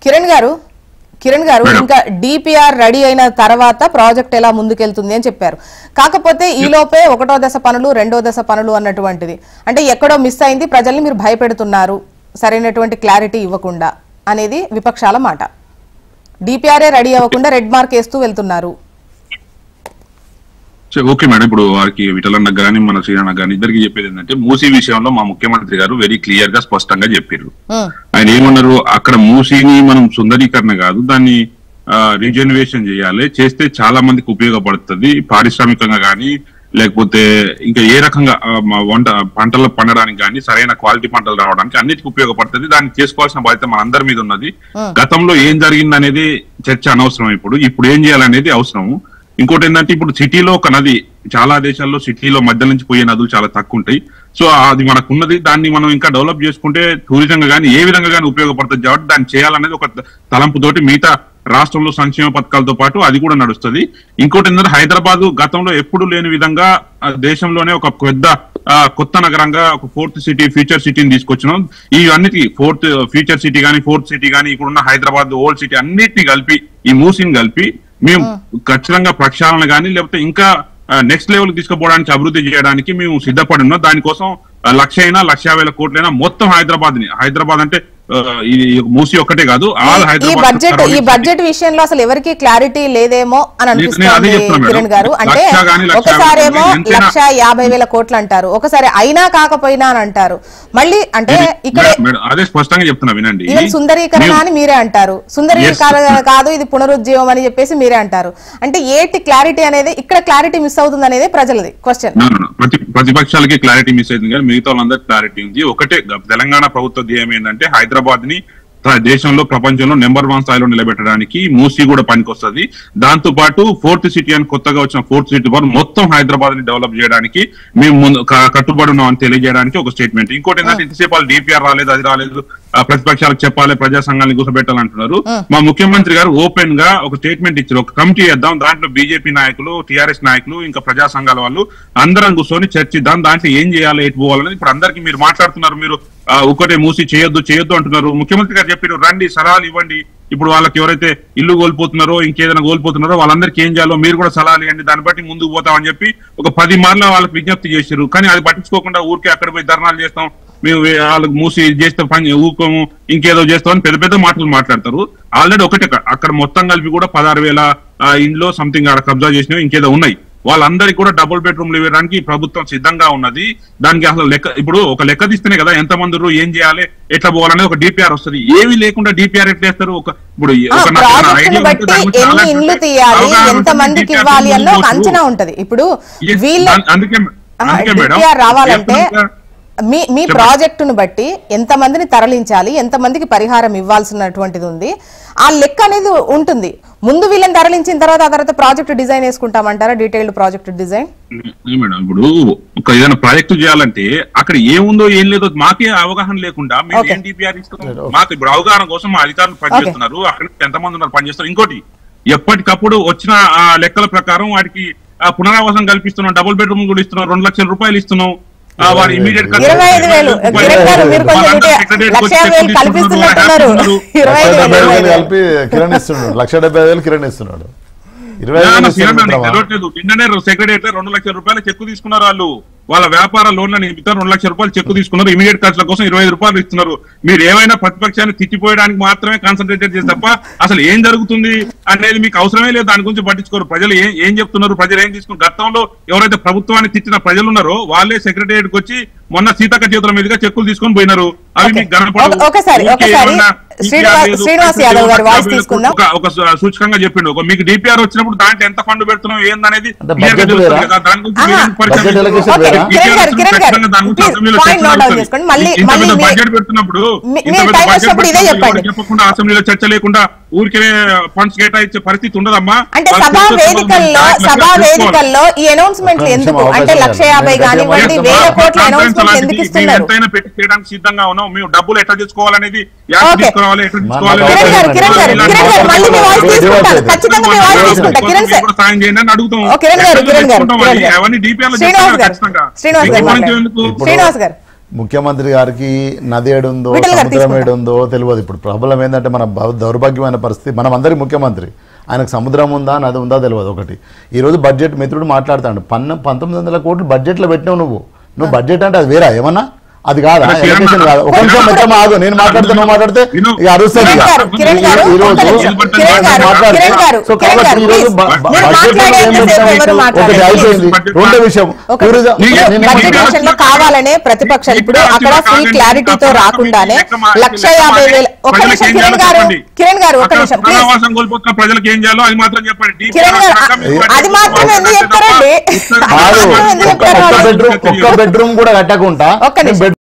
కిరణ్ గారు కిరణ్ గారు మేడం. ఇంకా డిపిఆర్ రెడీ అయిన తర్వాత ప్రాజెక్ట్ ఎలా ముందుకెళ్తుంది అని చెప్పారు కాకపోతే ఈ లోపే ఒకటో దశ పనులు రెండో దశ పనులు అన్నటువంటిది అంటే ఎక్కడో మిస్ అయింది ప్రజల్ని మీరు భయపెడుతున్నారు సరైనటువంటి క్లారిటీ ఇవ్వకుండా అనేది విపక్షాల మాట డిపిఆర్ఏ రెడీ అవ్వకుండా రెడ్ మార్క్ వేస్తూ వెళ్తున్నారు సరే, ఓకే మేడం ఇప్పుడు వారికి విఠలన్న కానీ మన శ్రీరణ కానీ ఇద్దరికి చెప్పేది ఏంటంటే మూసీ విషయంలో మా ముఖ్యమంత్రి గారు వెరీ క్లియర్ గా స్పష్టంగా చెప్పారు ఉమ్, ఆయన ఏమన్నారు అక్కడ మూసీని మనం సుందరీకరణ కాదు దాన్ని రీజనరేషన్ చేయాలి చేస్తే చాలా మందికి ఉపయోగపడుతుంది పారిశ్రామికంగా కానీ లేకపోతే ఇంకా ఏ రకంగా ఆ, మా వంట పంటలు పండడానికి కానీ సరైన క్వాలిటీ పంటలు రావడానికి అన్నిటికీ ఉపయోగపడుతుంది దాన్ని చేసుకోవాల్సిన బాధ్యత మన అందరి మీద ఉన్నది గతంలో ఏం జరిగింది అనేది చర్చ అనవసరం ఇప్పుడు ఇప్పుడు ఏం చేయాలనేది అవసరం ఇంకోటి ఏంటంటే ఇప్పుడు సిటీలో ఒక నది చాలా దేశాల్లో సిటీలో మధ్య నుంచి పోయే నదులు చాలా తక్కువ ఉంటాయి సో అది మనకు ఉన్నది దాన్ని మనం ఇంకా డెవలప్ చేసుకుంటే టూరిజం గా కానీ ఏ విధంగా కానీ ఉపయోగపడుతుంది కాబట్టి దాన్ని చేయాలనేది ఒక తలంపుతోటి మిగతా రాష్ట్రంలో సంక్షేమ పథకాలతో పాటు అది కూడా నడుస్తుంది ఇంకోటి ఏంటంటే హైదరాబాద్ గతంలో ఎప్పుడు లేని విధంగా ఆ, దేశంలోనే ఒక పెద్ద ఆ, కొత్త నగరంగా ఒక ఫోర్త్ సిటీ ఫ్యూచర్ సిటీని తీసుకొచ్చినాం ఈ అన్నిటి ఫోర్త్ ఫ్యూచర్ సిటీ కానీ ఫోర్త్ సిటీ కానీ ఇక్కడున్న హైదరాబాద్ ఓల్డ్ సిటీ అన్నిటిని కలిపి ఈ మూసిని కలిపి మేము ఖచ్చితంగా ప్రక్షాళన కానీ లేకపోతే ఇంకా నెక్స్ట్ లెవెల్ తీసుకుపోవడానికి అభివృద్ధి చేయడానికి మేము సిద్ధపడి ఉన్నాం దానికోసం ఆ, లక్ష అయినా లక్ష యాభై వేల కోట్లైనా మొత్తం హైదరాబాద్ ని హైదరాబాద్ అంటే ఆ, ఇది మూసి ఒక్కటే కాదు ఆల్ ఈ హైదరాబాద్ బడ్జెట్ ఈ బడ్జెట్ విషయంలో అసలు ఎవరికి క్లారిటీ లేదేమో అని నేను అదే అనిపిస్తోంది చెప్తున్నా మేడం. కిరణ్ గారు అంటే లక్ష గాని లక్ష ఒకసారి ఏమో యాభై ఎంతైనా- లక్ష యాభై వేల కోట్లు అంటారు ఒకసారి అయినా కాకపోయినా అని అంటారు మళ్ళీ అంటే ఇక్కడ మేడం, మేడం, అదే స్పష్టంగా చెప్తున్నా వినండి ఈవెన్ సుందరీకరణ మేము- అని మీరే అంటారు సుందరీకరణ కాదు ఇది పునరుజ్జీవం అని చెప్పేసి మీరే అంటారు అంటే ఏటి క్లారిటీ అనేది ఇక్కడ క్లారిటీ మిస్ అవుతుంది అనేది ప్రజలది క్వశ్చన్ No, no, no. ప్రతి ప్రతిపక్షాలకి క్లారిటీ మిస్ అయింది కానీ మిగతా వాళ్ళందరూ క్లారిటీ ఉంది ఒకటే గ- తెలంగాణ ప్రభుత్వ ధ్యేయం ఏంటంటే హైదరాబాద్ ని ప్ర- దేశంలో ప్రపంచంలో నెంబర్ వన్ స్థాయిలో నిలబెట్టడానికి మూసీ కూడా పనికొస్తుంది దాంతో పాటు ఫోర్త్ సిటీ అని కొత్తగా వచ్చిన ఫోర్త్ సిటీ పాటు మొత్తం హైదరాబాద్ ని డెవలప్ చేయడానికి మేము ముందు క- కట్టుబడి ఉన్నామని తెలియజేయడానికి ఒక స్టేట్మెంట్ ఇంకోటి ఏంటంటే ఇంతసేపు వాళ్ళు డిపిఆర్ రాలేదు అది రాలేదు ఆ, ప్రతిపక్షాలకు చెప్పాలి ప్రజా సంఘాలను కూర్చోబెట్టాలంటున్నారు మా ముఖ్యమంత్రి గారు ఓపెన్ గా ఒక స్టేట్మెంట్ ఇచ్చారు ఒక కమిటీ వేద్దాం దాంట్లో బీజేపీ నాయకులు టీఆర్ఎస్ నాయకులు ఇంకా ప్రజా సంఘాల వాళ్ళు అందరం కూర్చొని చర్చిద్దాం దాంట్లో ఏం చేయాలి ఎటు పోవాలని ఇప్పుడు అందరికి మీరు మాట్లాడుతున్నారు మీరు ఆ, ఒకటే మూసి చేయొద్దు చేయొద్దు అంటున్నారు ముఖ్యమంత్రి గారు చెప్పారు రండి సలహాలు ఇవ్వండి ఇప్పుడు వాళ్ళకి ఎవరైతే ఇల్లు కోల్పోతున్నారో ఇంకేదైనా కోల్పోతున్నారో వాళ్ళందరికీ ఏం చేయాలో మీరు కూడా సలహాలు ఇవ్వండి దాన్ని బట్టి ముందుకు పోతామని చెప్పి ఒక పది మార్లు వాళ్ళకి విజ్ఞప్తి చేశారు కానీ అది పట్టించుకోకుండా ఊరికే అక్కడ పోయి ధర్నాలు చేస్తాం మేము వే- వాళ్ళకి మూసి ఇది చేస్తే పని ఊకోము ఇంకేదో చేస్తామని పెద్ద పెద్ద మాటలు మాట్లాడతారు ఆల్రెడీ ఒకటే అక్కడ- అక్కడ మొత్తం కలిపి కూడా పదహారు వేల ఆ, ఇండ్లో సంథింగ్ ఆడ కబ్జా చేసినవి ఇంకేదో ఉన్నాయి వాళ్ళందరికీ కూడా డబుల్ బెడ్రూమ్లు ఇవ్వడానికి ఈ ప్రభుత్వం సిద్ధంగా ఉన్నది దానికి అసలు లెక్క ఇప్పుడు ఒక లెక్క తీస్తేనే కదా ఎంత మంది ఉన్నారు, ఏం చేయాలి ఎట్లా పోవాలనేది ఒక డిపిఆర్ వస్తుంది ఏవి లేకుండా డిపిఆర్ ఎట్లా వేస్తారు ఒక ఇప్పుడు ఆ, ఒక నాకు ఏమైనా ప్రాజెక్టును idea బట్టి ఉంటే దాని గురించి ఎన్ని knowledge ఇండ్లు ఉంటే తీయాలి అవగాహన ఎంత ఉంటుంది, మందికి DPR ఇవ్వాలి అన్న ఒక ముందు అంచనా ఉంటది ఇప్పుడు Yes, వీళ్ళ అం- అందుకే ఆహా, అందుకే మేడం డిపిఆర్ రావాలంటే చెప్పినాక- మీ మీ చెప్పండి. ప్రాజెక్టును బట్టి ఎంత మందిని తరలించాలి ఎంత మందికి పరిహారం ఇవ్వాల్సినటువంటిది ఉంది ఆ లెక్క అనేది ఉంటుంది ముందు వీళ్ళని తరలించిన తర్వాత ఆ తర్వాత ప్రాజెక్ట్ డిజైన్ వేసుకుంటామంటారా డీటెయిల్డ్ ప్రాజెక్ట్ డిజైన్ ఏ మేడం ఇప్పుడు ఒక ఏదైనా ప్రాజెక్టు చేయాలంటే అక్కడ ఏముందో ఏం లేదో మాకే అవగాహన లేకుండా మేము Okay. ఏం డిపిఆర్ ఇస్తున్నాం మాకు ఇప్పుడు అవగాహన కోసం మా అధికారులు పనిచేస్తున్నారు అక్కడ నుంచి ఎంతమంది ఉన్నారు పనిచేస్తారు ఇంకోటి ఎప్పటికప్పుడు వచ్చిన ఆ లెక్కల ప్రకారం వాటికి ఆ పునరావాసం కల్పిస్తున్నాం డబుల్ బెడ్రూమ్ కూడా ఇస్తున్నాం రెండు లక్షల రూపాయలు ఇస్తున్నాం ఆ, వారి ఇమీడియట్ ఇరవై ఐదు వేలు కిరణ్ గారు మీరు కొంచెం ఇటే లక్ష యాభై వేలు కల్పిస్తున్నట్టున్నారు ఇరవై లక్ష ఐదు డెబ్బై వేలు వేలు కలిపి కిరణ్ ఇస్తున్నాడు లక్ష డెబ్బై ఐదు వేలు కిరణ్ ఇస్తున్నాడు ఇరవై ఐదు వేలు ఇస్తున్నాడు మిత్రమా. నిన్ననే సెక్రటరీ రెండు లక్షల రూపాయలు చెక్కు తీసుకున్నారు వాళ్ళు వాళ్ళ వ్యాపార లోన్ల నిమిత్తం రెండు లక్షల రూపాయలు చెక్కు తీసుకున్నారు ఇమీడియట్ ఖర్చుల కోసం ఇరవై ఐదు రూపాయలు ఇస్తున్నారు మీరు ఏమైనా ప్రతిపక్షాన్ని తిట్టిపోయడానికి మాత్రమే కాన్సన్ట్రేటెడ్ చేసి తప్ప అసలు ఏం జరుగుతుంది అనేది మీకు అవసరమే లేదు దాని గురించి పట్టించుకోరు ప్రజలు ఏం ఏం చెప్తున్నారు ప్రజలు ఏం తీసుకున్నారు గతంలో ఎవరైతే ప్రభుత్వాన్ని తిట్టిన ప్రజలు ఉన్నారో వాళ్ళే సెక్రటరియట్ వచ్చి మొన్న సీతక్క చేతుల మీదుగా చెక్కులు తీసుకొని పోయినారు అవి మీకు కనపడవు. ఒక- ఒకసారి, ఊరికే ఒకసారి ఏమన్నా శ్రీనివాస్- DPR లేదు, శ్రీనివాస్ యాదవ్ గారి వాయిస్ తీసుకుందాం. ఒక ఒక సు- సూచకంగా చెప్పిండు ఒక మీకు డిపిఆర్ వచ్చినప్పుడు దాంట్లో ఎంత ఫండ్ పెడుతున్నాం ఏందనేది అంటే clear గా budget తెలుస్తుంది వేరా? కదా, దాని గురించి ఆహా. మీరు ఎందుకు పరిచయం Budget allocation చేస్తున్నారు? వేరా? ఓకే, కిరణ్ గారు, కిరణ్ గారు, ఖచ్చితంగా దాని గురించి please, అసెంబ్లీలో point చర్చ note down నడుస్తుంది. చేసుకోండి. మళ్ళీ- ఇంత మళ్ళీ పెద్ద మీ- బడ్జెట్ పెడుతున్నప్పుడు మీ- ఇంత మీరు పెద్ద time బడ్జెట్ వచ్చినప్పుడు ఇదే పెడుతున్నప్పుడు చెప్పండి. ఎవరికి చెప్పకుండా అసెంబ్లీలో చర్చ లేకుండా ఊరికే ఫండ్స్ కేటాయించే పరిస్థితి ఉండదమ్మా అంటే వాళ్ళు సభా తీసుకొచ్చిన వేదికల్లో వాళ్ళు సభా చేసుకోవాలి. వేదికల్లో ఈ అనౌన్స్మెంట్లు ఒక్క ఎందుకు నిమిషం అంటే అవకాశం లక్ష ఇవ్వండి. యాభై నేను కానివ్వండి గట్టిగా వేల కోట్ల కాన్ఫరెన్స్ అనౌన్స్మెంట్లు అలాంటిది ఎందుకు మేము ఇస్తున్నారు ఎంతైనా పెట్టి చేయడానికి సిద్ధంగా ఉన్నాం మేము డబ్బులు ఎట్లా తెచ్చుకోవాలనేది ఎలా ఓకే. తీసుకోవాలి ఎట్లా తీసుకోవాలి కిరణ్ కిరణ్ గారు కిరణ్ గారు ఇలాంటి కిరణ్ గారు మళ్ళీ మీ వాయిస్ డివైడ్ తీసుకుంటాను చేయండి. ఖచ్చితంగా మీ వాయిస్ తీసుకుంటా కిరణ్ సార్ కూడా సాయం చేయండి అని అడుగుతాం ఓ, కిరణ్ గారు, ఎక్కడ కిరణ్ గారు, తెచ్చుకుంటాం కిరణ్ అది? గారు. అవన్నీ DPR లో శ్రీనివాస్ చెప్తారు గారు, ఖచ్చితంగా. శ్రీనివాస్ గారు ఎక్కువ మాట్లాడండి. ఎందుకు? శ్రీనివాస్ గారు ముఖ్యమంత్రి గారికి నది ఏడుందో విఠల్ గారు సముద్రం తీసుకుంటాం. ఏడుందో తెలియదు ఇప్పుడు ప్రాబ్లం ఏంటంటే మన బ- దౌర్భాగ్యమైన పరిస్థితి మనం అందరి ముఖ్యమంత్రి ఆయనకు సముద్రం ఉందా నది ఉందా తెలియదు ఒకటి ఈ రోజు బడ్జెట్ మిత్రుడు మాట్లాడతాడు పన్న పంతొమ్మిది వందల కోట్లు బడ్జెట్లో పెట్టినావు నువ్వు నువ్వు బడ్జెట్ అంటే అది వేరా ఏమన్నా అది కాదా అరే కిరణ్ ఎలక్షన్ కాదు ఒక నిమిషం కిరణ్ మెచ్చమ్మ ఆగు నేను మాట్లాడితే నువ్వు మాట్లాడితే విను. ఇక అరుస్తుంది కిరణ్ ఇక. గారు, కిరణ్ గారు, ఈ- ఈ రోజు ఒక్క నిమిషం. కిరణ్ గారు, మాట్లాడితే- కిరణ్ గారు, సో కిరణ్ కాబట్టి గారు, ఈ రోజు please. బ- మీరు బడ్జెట్లో మాట్లాడే ఏం అంతసేపు పెట్టాము? ఎవరు ఒకటి మాట్లాడారు? అయిపోయింది బడ్జెట్ రెండో విషయం ఒక టూరిజం నీకు- నేను- నేను- బడ్జెట్ విషయంలో కావాలనే ప్రతిపక్షాలు ఇప్పుడు అక్కడ ఫుల్ క్లారిటీతో రాకుండానే లక్ష యాభై వేల ఒక నిమిషం కిరణ్ గారు కిరణ్ గారు ఒక నిమిషం ప్లీజ్ ప్రజావాసం కోల్పోతున్న ప్రజలకు ఏం చేయాలో అది మాత్రం చెప్పండి కిరణ్ గారు, అది మాత్రం ఎందుకు చెప్తారండి? కాదు ఎందుకు ఒక్క- చెప్తారు ఒక్క వాళ్ళు? బెడ్రూమ్ ఒక్క బెడ్రూమ్ కూడా కట్టకుండా ఒక్క నిమిషం. నేను